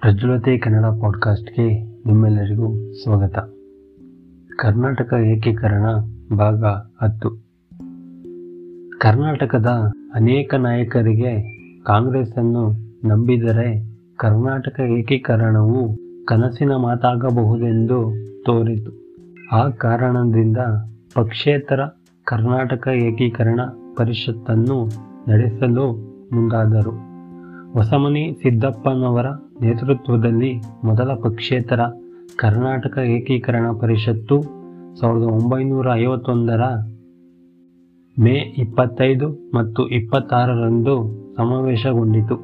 ಪ್ರಜ್ವಲತೆ ಕನ್ನಡ ಪಾಡ್ಕಾಸ್ಟ್ಗೆ ನಿಮ್ಮೆಲ್ಲರಿಗೂ ಸ್ವಾಗತ ಕರ್ನಾಟಕ ಏಕೀಕರಣ ಭಾಗ ಹತ್ತು ಕರ್ನಾಟಕದ ಅನೇಕ ನಾಯಕರಿಗೆ ಕಾಂಗ್ರೆಸ್ಸನ್ನು ನಂಬಿದರೆ ಕರ್ನಾಟಕ ಏಕೀಕರಣವು ಕನಸಿನ ಮಾತಾಗಬಹುದೆಂದು ತೋರಿತು ಆ ಕಾರಣದಿಂದ ಪಕ್ಷೇತರ ಕರ್ನಾಟಕ ಏಕೀಕರಣ ಪರಿಷತ್ತನ್ನು ನಡೆಸಲು ಮುಂದಾದರು ಹೊಸಮನಿ ಸಿದ್ದಪ್ಪನವರ ನೇತೃತ್ವದಲ್ಲಿ ಮೊದಲ ಪಕ್ಷೇತರ ಕರ್ನಾಟಕ ಏಕೀಕರಣ ಪರಿಷತ್ತು ಸಾವಿರದ ಒಂಬೈನೂರ ಐವತ್ತೊಂದರ ಮೇ ಇಪ್ಪತ್ತೈದು ಮತ್ತು ಇಪ್ಪತ್ತಾರರಂದು ಸಮಾವೇಶಗೊಂಡಿತು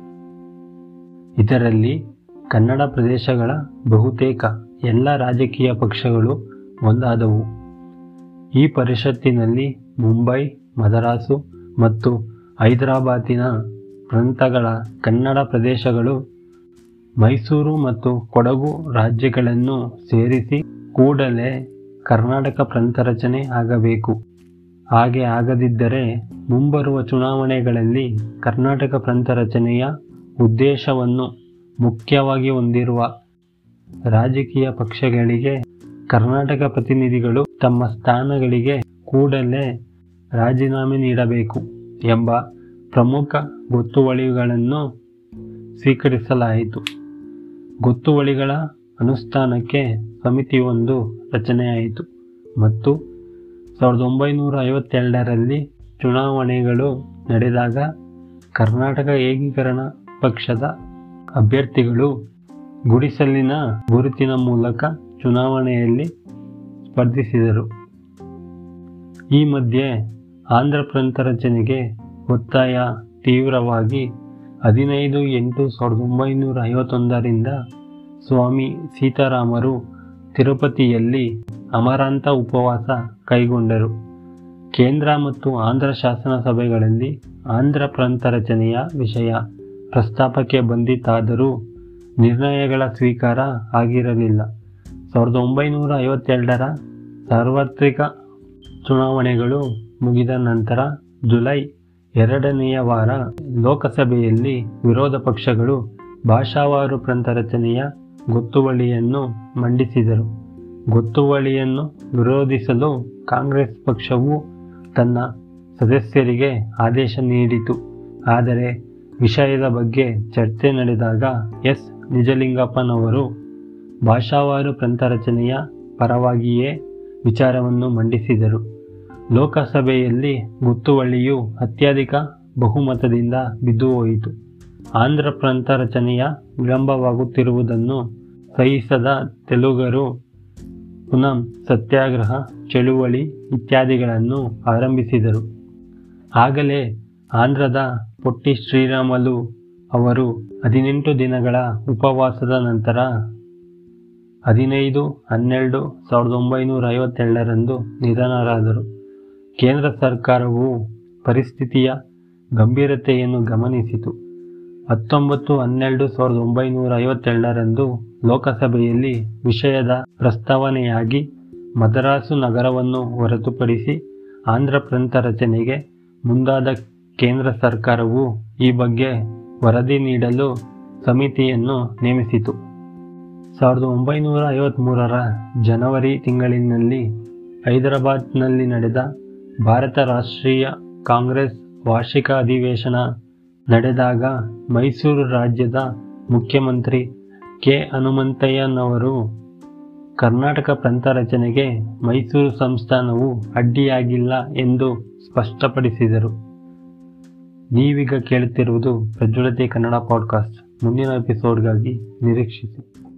ಇದರಲ್ಲಿ ಕನ್ನಡ ಪ್ರದೇಶಗಳ ಬಹುತೇಕ ಎಲ್ಲ ರಾಜಕೀಯ ಪಕ್ಷಗಳು ಒಂದಾದವು ಈ ಪರಿಷತ್ತಿನಲ್ಲಿ ಮುಂಬೈ ಮದರಾಸು ಮತ್ತು ಹೈದರಾಬಾದಿನ ಪ್ರಾಂತಗಳ ಕನ್ನಡ ಪ್ರದೇಶಗಳು ಮೈಸೂರು ಮತ್ತು ಕೊಡಗು ರಾಜ್ಯಗಳನ್ನು ಸೇರಿಸಿ ಕೂಡಲೇ ಕರ್ನಾಟಕ ಪ್ರಾಂತ ರಚನೆ ಆಗಬೇಕು ಹಾಗೆ ಆಗದಿದ್ದರೆ ಮುಂಬರುವ ಚುನಾವಣೆಗಳಲ್ಲಿ ಕರ್ನಾಟಕ ಪ್ರಾಂತ ರಚನೆಯ ಉದ್ದೇಶವನ್ನು ಮುಖ್ಯವಾಗಿ ಹೊಂದಿರುವ ರಾಜಕೀಯ ಪಕ್ಷಗಳಿಗೆ ಕರ್ನಾಟಕ ಪ್ರತಿನಿಧಿಗಳು ತಮ್ಮ ಸ್ಥಾನಗಳಿಗೆ ಕೂಡಲೇ ರಾಜೀನಾಮೆ ನೀಡಬೇಕು ಎಂಬ ಪ್ರಮುಖ ಗೊತ್ತುವಳಿಗಳನ್ನು ಸ್ವೀಕರಿಸಲಾಯಿತು ಗೊತ್ತುವಳಿಗಳ ಅನುಷ್ಠಾನಕ್ಕೆ ಸಮಿತಿಯೊಂದು ರಚನೆಯಾಯಿತು ಮತ್ತು ಸಾವಿರದ ಒಂಬೈನೂರ ಐವತ್ತೆರಡರಲ್ಲಿ ಚುನಾವಣೆಗಳು ನಡೆದಾಗ ಕರ್ನಾಟಕ ಏಕೀಕರಣ ಪಕ್ಷದ ಅಭ್ಯರ್ಥಿಗಳು ಗುಡಿಸಲಿನ ಗುರುತಿನ ಮೂಲಕ ಚುನಾವಣೆಯಲ್ಲಿ ಸ್ಪರ್ಧಿಸಿದರು ಈ ಮಧ್ಯೆ ಆಂಧ್ರ ಪ್ರಾಂತ ರಚನೆಗೆ ಒತ್ತಾಯ ತೀವ್ರವಾಗಿ ಹದಿನೈದು ಎಂಟು ಸಾವಿರದ ಒಂಬೈನೂರ ಐವತ್ತೊಂದರಿಂದ ಸ್ವಾಮಿ ಸೀತಾರಾಮರು ತಿರುಪತಿಯಲ್ಲಿ ಅಮರಾಂತ ಉಪವಾಸ ಕೈಗೊಂಡರು ಕೇಂದ್ರ ಮತ್ತು ಆಂಧ್ರ ಶಾಸನ ಸಭೆಗಳಲ್ಲಿ ಆಂಧ್ರ ಪ್ರಾಂತ ರಚನೆಯ ವಿಷಯ ಪ್ರಸ್ತಾಪಕ್ಕೆ ಬಂದಿತಾದರೂ ನಿರ್ಣಯಗಳ ಸ್ವೀಕಾರ ಆಗಿರಲಿಲ್ಲ ಸಾವಿರದ ಒಂಬೈನೂರ ಐವತ್ತೆರಡರ ಸಾರ್ವತ್ರಿಕ ಚುನಾವಣೆಗಳು ಮುಗಿದ ನಂತರ ಜುಲೈ ಎರಡನೆಯ ವಾರ ಲೋಕಸಭೆಯಲ್ಲಿ ವಿರೋಧ ಪಕ್ಷಗಳು ಭಾಷಾವಾರು ಪ್ರಾಂತ ರಚನೆಯ ಗೊತ್ತುವಳಿಯನ್ನು ಮಂಡಿಸಿದರು ಗೊತ್ತುವಳಿಯನ್ನು ವಿರೋಧಿಸಲು ಕಾಂಗ್ರೆಸ್ ಪಕ್ಷವು ತನ್ನ ಸದಸ್ಯರಿಗೆ ಆದೇಶ ನೀಡಿತು ಆದರೆ ವಿಷಯದ ಬಗ್ಗೆ ಚರ್ಚೆ ನಡೆದಾಗ ಎಸ್ ನಿಜಲಿಂಗಪ್ಪನವರು ಭಾಷಾವಾರು ಪ್ರಾಂತ ರಚನೆಯ ಪರವಾಗಿಯೇ ವಿಚಾರವನ್ನು ಮಂಡಿಸಿದರು ಲೋಕಸಭೆಯಲ್ಲಿ ಗೊತ್ತುವಳಿಯು ಅತ್ಯಧಿಕ ಬಹುಮತದಿಂದ ಬಿದ್ದುಹೋಯಿತು ಆಂಧ್ರ ಪ್ರಾಂತ ರಚನೆಯ ವಿಳಂಬವಾಗುತ್ತಿರುವುದನ್ನು ಸಹಿಸದ ತೆಲುಗರು ಪುನಃ ಸತ್ಯಾಗ್ರಹ ಚಳುವಳಿ ಇತ್ಯಾದಿಗಳನ್ನು ಆರಂಭಿಸಿದರು ಆಗಲೇ ಆಂಧ್ರದ ಪೊಟ್ಟಿ ಶ್ರೀರಾಮಲು ಅವರು ಹದಿನೆಂಟು ದಿನಗಳ ಉಪವಾಸದ ನಂತರ ಹದಿನೈದು ಹನ್ನೆರಡು ಸಾವಿರದ ಒಂಬೈನೂರ ಐವತ್ತೆರಡರಂದು ನಿಧನರಾದರು ಕೇಂದ್ರ ಸರ್ಕಾರವು ಪರಿಸ್ಥಿತಿಯ ಗಂಭೀರತೆಯನ್ನು ಗಮನಿಸಿತು ಹತ್ತೊಂಬತ್ತು ಹನ್ನೆರಡು ಸಾವಿರದ ಒಂಬೈನೂರ ಐವತ್ತೆರಡರಂದು ಲೋಕಸಭೆಯಲ್ಲಿ ವಿಷಯದ ಪ್ರಸ್ತಾವನೆಯಾಗಿ ಮದರಾಸು ನಗರವನ್ನು ಹೊರತುಪಡಿಸಿ ಆಂಧ್ರ ಪ್ರಾಂತ ರಚನೆಗೆ ಮುಂದಾದ ಕೇಂದ್ರ ಸರ್ಕಾರವು ಈ ಬಗ್ಗೆ ವರದಿ ನೀಡಲು ಸಮಿತಿಯನ್ನು ನೇಮಿಸಿತು ಸಾವಿರದ ಒಂಬೈನೂರ ಐವತ್ತ್ಮೂರರ ಜನವರಿ ತಿಂಗಳಿನಲ್ಲಿ ಹೈದರಾಬಾದ್ನಲ್ಲಿ ನಡೆದ ಭಾರತ ರಾಷ್ಟ್ರೀಯ ಕಾಂಗ್ರೆಸ್ ವಾರ್ಷಿಕ ಅಧಿವೇಶನ ನಡೆದಾಗ ಮೈಸೂರು ರಾಜ್ಯದ ಮುಖ್ಯಮಂತ್ರಿ ಕೆ ಹನುಮಂತಯ್ಯನವರು ಕರ್ನಾಟಕ ಪ್ರಾಂತ ರಚನೆಗೆ ಮೈಸೂರು ಸಂಸ್ಥಾನವು ಅಡ್ಡಿಯಾಗಿಲ್ಲ ಎಂದು ಸ್ಪಷ್ಟಪಡಿಸಿದರು ನೀವೀಗ ಕೇಳುತ್ತಿರುವುದು ಪ್ರಜ್ವಲತೆ ಕನ್ನಡ ಪಾಡ್ಕಾಸ್ಟ್ ಮುಂದಿನ ಎಪಿಸೋಡ್ಗಾಗಿ ನಿರೀಕ್ಷಿಸಿ